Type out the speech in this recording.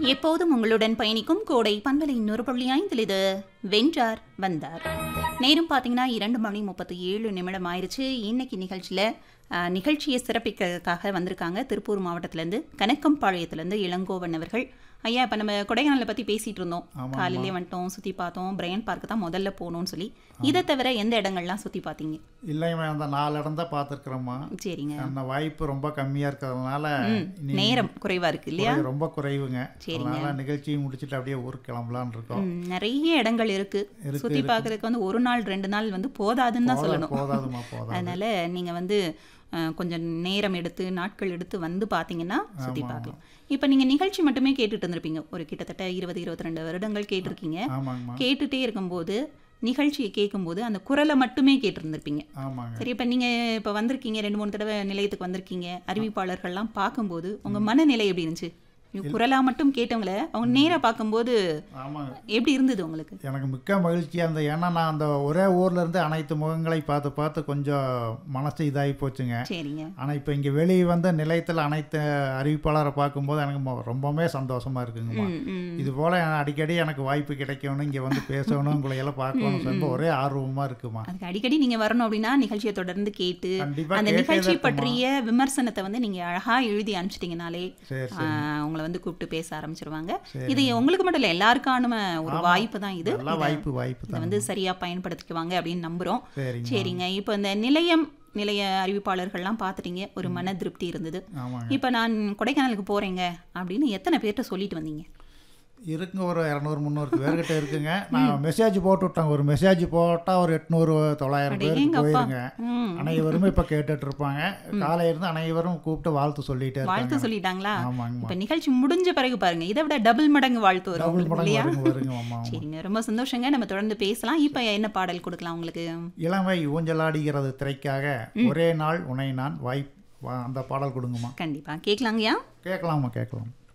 எப்போதும் உங்களுடன் பயணிக்கும் கோடை பண்பலை இன்னொரு புள்ளி ஐந்தில் இது வென்றார் வந்தார் நேரம் பார்த்தீங்கன்னா இரண்டு மணி முப்பத்தி ஏழு நிமிடம் ஆயிடுச்சு இன்னைக்கு நிகழ்ச்சியில் அஹ், நிகழ்ச்சியை சிறப்பிக்கிறதுக்காக வந்திருக்காங்க திருப்பூர் மாவட்டத்திலேருந்து கனக்கம்பாளையத்துலேருந்து இளங்கோவன் அவர்கள் ஐயா இப்போ நம்ம கொடைக்கானலை பற்றி பேசிகிட்டு இருந்தோம் ஆமாம், காலையிலே வந்துட்டோம் சுற்றி பார்த்தோம் பிரையன் பார்க்கு தான் முதல்ல போகணும்னு சொல்லி இதை தவிர எந்த இடங்கள்லாம் சுற்றி பார்த்தீங்க இல்லைம்மா அந்த நாலு இடம் தான் பார்த்துருக்குறோம்மா சரிங்க அந்த வாய்ப்பு ரொம்ப கம்மியாக இருக்கிறதுனால இனி நேரம் குறைவாக இருக்கு இல்லையா குறை- ரொம்ப குறைவுங்க சரிங்க. அதனால நிகழ்ச்சியை முடிச்சுட்டு அப்படியே ஊருக்கு கிளம்பலான்னு இருக்கோம் ம், நிறைய இடங்கள் இருக்கு இருக்கு, சுத்தி பார்க்கறதுக்கு வந்து ஒரு நாள் ரெண்டு நாள் வந்து போதாதுன்னு தான் போதா- சொல்லணும் போதாதும்மா போதாது அதனால நீங்க வந்து அஹ், கொஞ்சம் நேரம் எடுத்து நாட்கள் எடுத்து வந்து பார்த்தீங்கன்னா சுத்தி பார்க்கலாம் இப்போ நீங்க நிகழ்ச்சி மட்டுமே கேட்டுட்டு இருந்திருப்பீங்க ஒரு கிட்டத்தட்ட இருபது இருபத்தி ரெண்டு வருடங்கள் கேட்டிருக்கீங்க ஆமாங்கம்மா கேட்டுட்டே இருக்கும்போது நிகழ்ச்சியை கேட்கும்போது அந்த குரலை மட்டுமே கேட்டிருந்திருப்பீங்க ஆமாங்க சரி இப்போ நீங்க இப்போ வந்திருக்கீங்க ரெண்டு மூணு தடவை நிலையத்துக்கு வந்திருக்கீங்க அறிவிப்பாளர்கள்லாம் பார்க்கும்போது உங்க மனநிலை எப்படி இருந்துச்சு நீங்க குரலா மட்டும் கேட்டவங்கள அவங்க நேரா பார்க்கும்போது ஆமாங்க எப்படி இருந்தது உங்களுக்கு எனக்கு மிக்க மகிழ்ச்சியாக இருந்தது ஏன்னா நான் அந்த ஒரே ஊர்ல இருந்து அனைத்து முகங்களை பார்த்து பார்த்து கொஞ்சம் மனசு இதாகி போச்சுங்க சரிங்க ஆனால் இப்போ இங்கே வெளியே வந்து நிலையத்தில் அனைத்து அறிவிப்பாளரை பார்க்கும்போது எனக்கு மொ- ரொம்பவுமே சந்தோஷமா இருக்குங்கம்மா ம், ம். இது போல் அடிக்கடி எனக்கு வாய்ப்பு கிடைக்கணும் இங்கே வந்து பேசணும் உங்களை எல்லாம் பார்க்கணும் ரொம்ப ஒரே ஆர்வமாக இருக்குமா அதுக்கு அடிக்கடி நீங்க வரணும் அப்படின்னா நிகழ்ச்சியை தொடர்ந்து கேட்டு கண்டிப்பா அந்த கேட்டே நிகழ்ச்சி தான் இருக்கோம்மா. பற்றிய விமர்சனத்தை வந்து நீங்க அழகா எழுதி அனுப்பிச்சிட்டிங்கனாலே சரி ஆஹ், உங்களை வந்து கூப்பிட்டு பேச ஆரம்பிச்சிருவாங்க இது உங்களுக்கு மட்டும் இல்லை எல்லாருக்கான ஒரு வாய்ப்பு தான் இது நல்லா வாய்ப்பு வாய்ப்பு இதை தான் வந்து சரியா பயன்படுத்திக்குவாங்க அப்படின்னு நம்புறோம் சரிங்க சரிங்க இப்போ இந்த நிலையம் நிலைய அறிவிப்பாளர்கள்லாம் பார்த்துட்டீங்க ஒரு மன திருப்தி இருந்தது ஆமாங்க இப்போ நான் கொடைக்கானலுக்கு போறேங்க அப்படின்னு எத்தனை பேர்கிட்ட சொல்லிட்டு வந்தீங்க இருக்குங்க ஒரு இரநூறு முந்நூறு பேர்கிட்ட இருக்குங்க நான் மெசேஜ் போட்டு விட்டேங்க ஒரு மெசேஜ் போட்டால் ஒரு எட்நூறு தொள்ளாயிரம் பேருக்கு அடேங்கப்பா. போயிருங்க ம் அனைவரும் இப்போ கேட்டுட்டு இருப்பாங்க காலையில இருந்து அனைவரும் கூப்பிட்டு வாழ்த்து சொல்லிட்டே வாழ்த்து இருக்காங்க சொல்லிட்டாங்களா ஆமாங்கம்மா இப்போ நிகழ்ச்சி முடிஞ்ச பிறகு பாருங்க இதை விட டபுள் மடங்கு வாழ்த்து வரும் டபுள் உங்களுக்கு மடங்கு இல்லையா வருங்க வருங்க ஆமாம் சரிங்க ரொம்ப சந்தோஷங்க நம்ம தொடர்ந்து பேசலாம் இப்போ என்ன பாடல் கொடுக்கலாம் உங்களுக்கு இளமை ஊஞ்சலாடுகிறது திரைக்காக ஒரே நாள் உனை நான் வாய்ப் வா- அந்த பாடல் கொடுங்கம்மா கண்டிப்பா கேட்கலாங்கய்யா கேட்கலாமா கேட்கலாம்